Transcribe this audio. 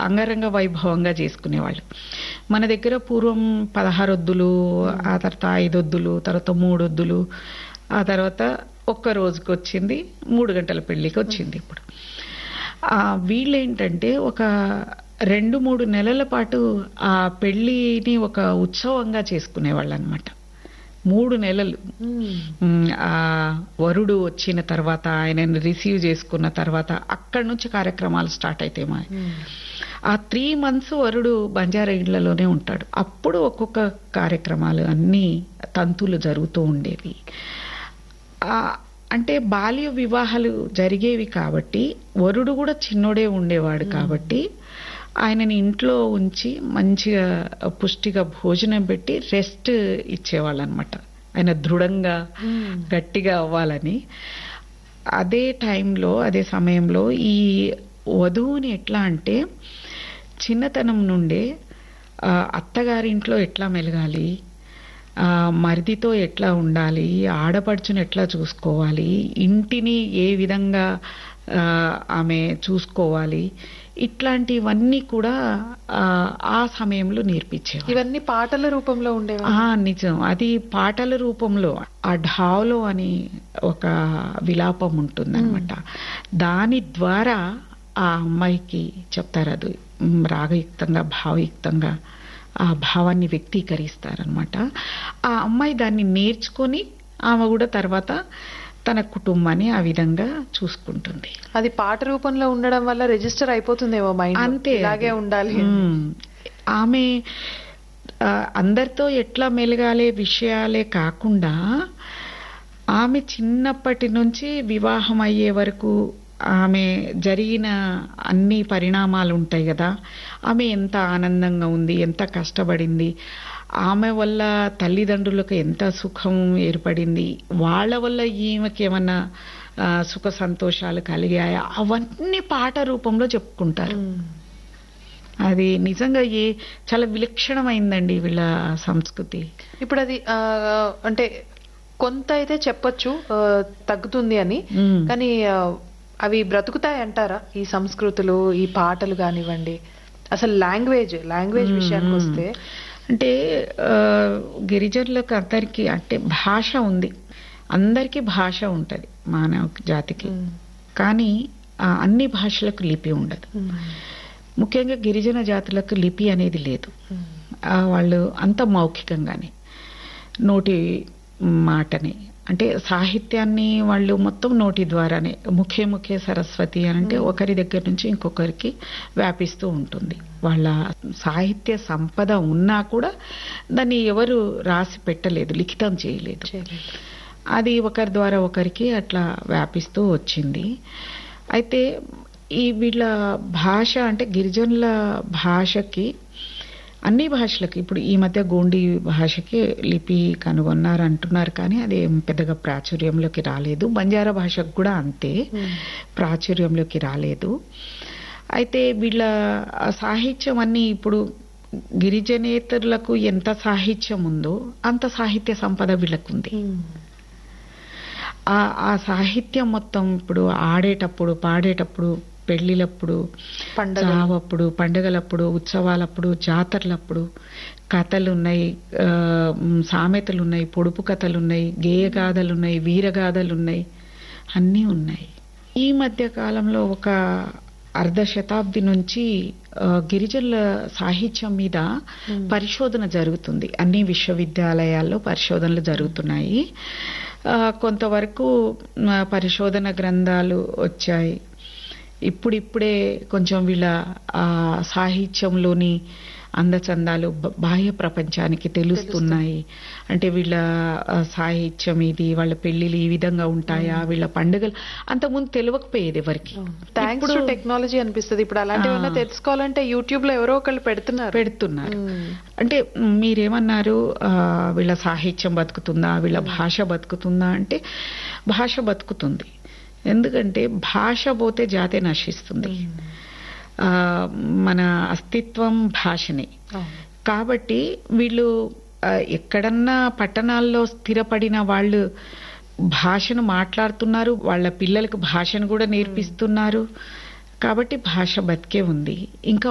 అంగరంగ వైభవంగా చేసుకునేవాళ్ళు మన దగ్గర పూర్వం పదహారొద్దులు ఆ తర్వాత ఐదొద్దులు తర్వాత మూడొద్దులు ఆ తర్వాత ఒక్క రోజుకి వచ్చింది మూడు గంటల పెళ్లికి వచ్చింది ఇప్పుడు ఆ వీళ్ళేంటంటే ఒక రెండు మూడు నెలల పాటు ఆ పెళ్లిని ఒక ఉత్సవంగా చేసుకునేవాళ్ళు అనమాట మూడు నెలలు ఉమ్, ఆ వరుడు వచ్చిన తర్వాత ఆయనని రిసీవ్ చేసుకున్న తర్వాత అక్కడి నుంచి కార్యక్రమాలు స్టార్ట్ అయితే మా ఆ త్రీ మంత్స్ వరుడు బంజారా ఇళ్లలోనే ఉంటాడు అప్పుడు ఒక్కొక్క కార్యక్రమాలు అన్నీ తంతులు జరుగుతూ ఉండేవి ఆ, అంటే బాల్య వివాహాలు జరిగేవి కాబట్టి వరుడు కూడా చిన్నోడే ఉండేవాడు కాబట్టి ఆయనని ఇంట్లో ఉంచి మంచిగా పుష్టిగా భోజనం పెట్టి రెస్ట్ ఇచ్చేవాళ్ళు అనమాట ఆయన దృఢంగా గట్టిగా అవ్వాలని అదే టైంలో అదే సమయంలో ఈ వధువుని ఎట్లా అంటే చిన్నతనం నుండే ఆ, అత్తగారింట్లో ఎట్లా మెలగాలి ఆ, మరిదితో ఎట్లా ఉండాలి ఆడపడుచును ఎట్లా చూసుకోవాలి ఇంటిని ఏ విధంగా ఆ, ఆమె చూసుకోవాలి ఇట్లాంటివన్నీ కూడా ఆ, ఆ సమయంలో నేర్పించేవారు ఇవన్నీ పాటల రూపంలో ఉండేవా ఆ నిజం అది పాటల రూపంలో ఆ ఢావలో అని ఒక విలాపం ఉంటుందన్నమాట దాని ద్వారా ఆ అమ్మాయికి చెప్తారు అది మ్, రాగయుక్తంగా భావయుక్తంగా ఆ భావాన్ని వ్యక్తీకరిస్తారనమాట ఆ అమ్మాయి దాన్ని నేర్చుకొని ఆమె కూడా తర్వాత తన కుటుంబాన్ని ఆ విధంగా చూసుకుంటుంది అది పాట రూపంలో ఉండడం వల్ల రిజిస్టర్ అయిపోతుందేమో మైండ్ అంతే ఇలాగే అది. ఉండాలి మ్మ్. ఆమె ఆ, అందరితో ఎట్లా మెలగాలే విషయాలే కాకుండా ఆమె చిన్నప్పటి నుంచి వివాహం అయ్యే వరకు ఆమె జరిగిన అన్ని పరిణామాలు ఉంటాయి కదా ఆమె ఎంత ఆనందంగా ఉంది ఎంత కష్టపడింది ఆమె వల్ల తల్లిదండ్రులకు ఎంత సుఖం ఏర్పడింది వాళ్ళ వల్ల ఈమెకి ఏమన్నా ఆ, సుఖ సంతోషాలు కలిగాయా అవన్నీ పాట రూపంలో చెప్పుకుంటారు అది నిజంగా ఏ చాలా విలక్షణమైందండి వీళ్ళ సంస్కృతి ఇప్పుడు అది ఆ, అంటే కొంత అయితే చెప్పొచ్చు ఆ, తగ్గుతుంది అని మ్మ్. కానీ ఆ, అవి బ్రతుకుతాయి అంటారా ఈ సంస్కృతులు ఈ పాటలు కానివ్వండి అసలు లాంగ్వేజ్ లాంగ్వేజ్ విషయానికి వస్తే అంటే ఆ, గిరిజనులకు అందరికీ అంటే భాష ఉంది అందరికీ భాష ఉంటది మానవ జాతికి మ్మ్. కానీ ఆ, అన్ని భాషలకు లిపి ఉండదు మ్మ్. ముఖ్యంగా గిరిజన జాతులకు లిపి అనేది లేదు మ్మ్. ఆ, వాళ్ళు అంత మౌఖికంగానే నోటి మాటని అంటే సాహిత్యాన్ని వాళ్ళు మొత్తం నోటి ద్వారానే ముఖే ముఖే సరస్వతి అని అంటే ఒకరి దగ్గర నుంచి ఇంకొకరికి వ్యాపిస్తూ ఉంటుంది వాళ్ళ సాహిత్య సంపద ఉన్నా కూడా దాన్ని ఎవరు రాసి పెట్టలేదు లిఖితం చేయలేదు చేయలేదు. అది ఒకరి ద్వారా ఒకరికి అట్లా వ్యాపిస్తూ వచ్చింది అయితే ఈ వీళ్ళ భాష అంటే గిరిజనుల భాషకి అన్ని భాషలకి ఇప్పుడు ఈ మధ్య గోండి భాషకి లిపి కనుగొన్నారు అంటున్నారు కానీ అది ఏం పెద్దగా ప్రాచుర్యంలోకి రాలేదు బంజారా భాషకు కూడా అంతే మ్మ్. ప్రాచుర్యంలోకి రాలేదు అయితే వీళ్ళ ఆ సాహిత్యం అన్ని ఇప్పుడు గిరిజనేతరులకు ఎంత సాహిత్యం ఉందో అంత సాహిత్య సంపద వీళ్ళకుంది మ్మ్. ఆ ఆ సాహిత్యం మొత్తం ఇప్పుడు ఆడేటప్పుడు పాడేటప్పుడు పెళ్లిలప్పుడు పండగ చావప్పుడు పండగలప్పుడు ఉత్సవాలప్పుడు జాతరలప్పుడు కథలు ఉన్నాయి ఆ, మ్, సామెతలు ఉన్నాయి పొడుపు కథలు ఉన్నాయి గేయగాథలు ఉన్నాయి వీరగాథలు ఉన్నాయి అన్నీ ఉన్నాయి ఈ మధ్య కాలంలో ఒక అర్ధ శతాబ్ది నుంచి ఆ, గిరిజనుల సాహిత్యం మీద పరిశోధన జరుగుతుంది అన్ని విశ్వవిద్యాలయాల్లో పరిశోధనలు జరుగుతున్నాయి ఆ, కొంతవరకు మ, పరిశోధన గ్రంథాలు వచ్చాయి ఇప్పుడిప్పుడే కొంచెం వీళ్ళ ఆ, సాహిత్యంలోని అందచందాలు బ- బాహ్య ప్రపంచానికి తెలుస్తున్నాయి అంటే వీళ్ళ ఆ, సాహిత్యం ఇది వాళ్ళ పెళ్లిళ్ళు ఈ విధంగా ఉంటాయా వీళ్ళ పండుగలు అంతకుముందు తెలియకపోయేది ఎవరికి థ్యాంక్స్ టు టెక్నాలజీ అనిపిస్తుంది ఇప్పుడు అలాంటివన్నా తెలుసుకోవాలంటే యూట్యూబ్ లో ఎవరో ఒకళ్ళు పెడుతున్నారు పెడుతున్నారు మ్మ్. అంటే మీరేమన్నారు ఆ, వీళ్ళ సాహిత్యం బతుకుతుందా వీళ్ళ భాష బతుకుతుందా అంటే భాష బతుకుతుంది ఎందుకంటే భాష పోతే జాతే నశిస్తుంది ఆ, మన అస్తిత్వం భాషనే అవును. కాబట్టి వీళ్ళు ఆ, ఎక్కడన్నా పట్టణాల్లో స్థిరపడిన వాళ్ళు భాషను మాట్లాడుతున్నారు వాళ్ళ పిల్లలకు భాషను కూడా నేర్పిస్తున్నారు కాబట్టి భాష బతికే ఉంది ఇంకా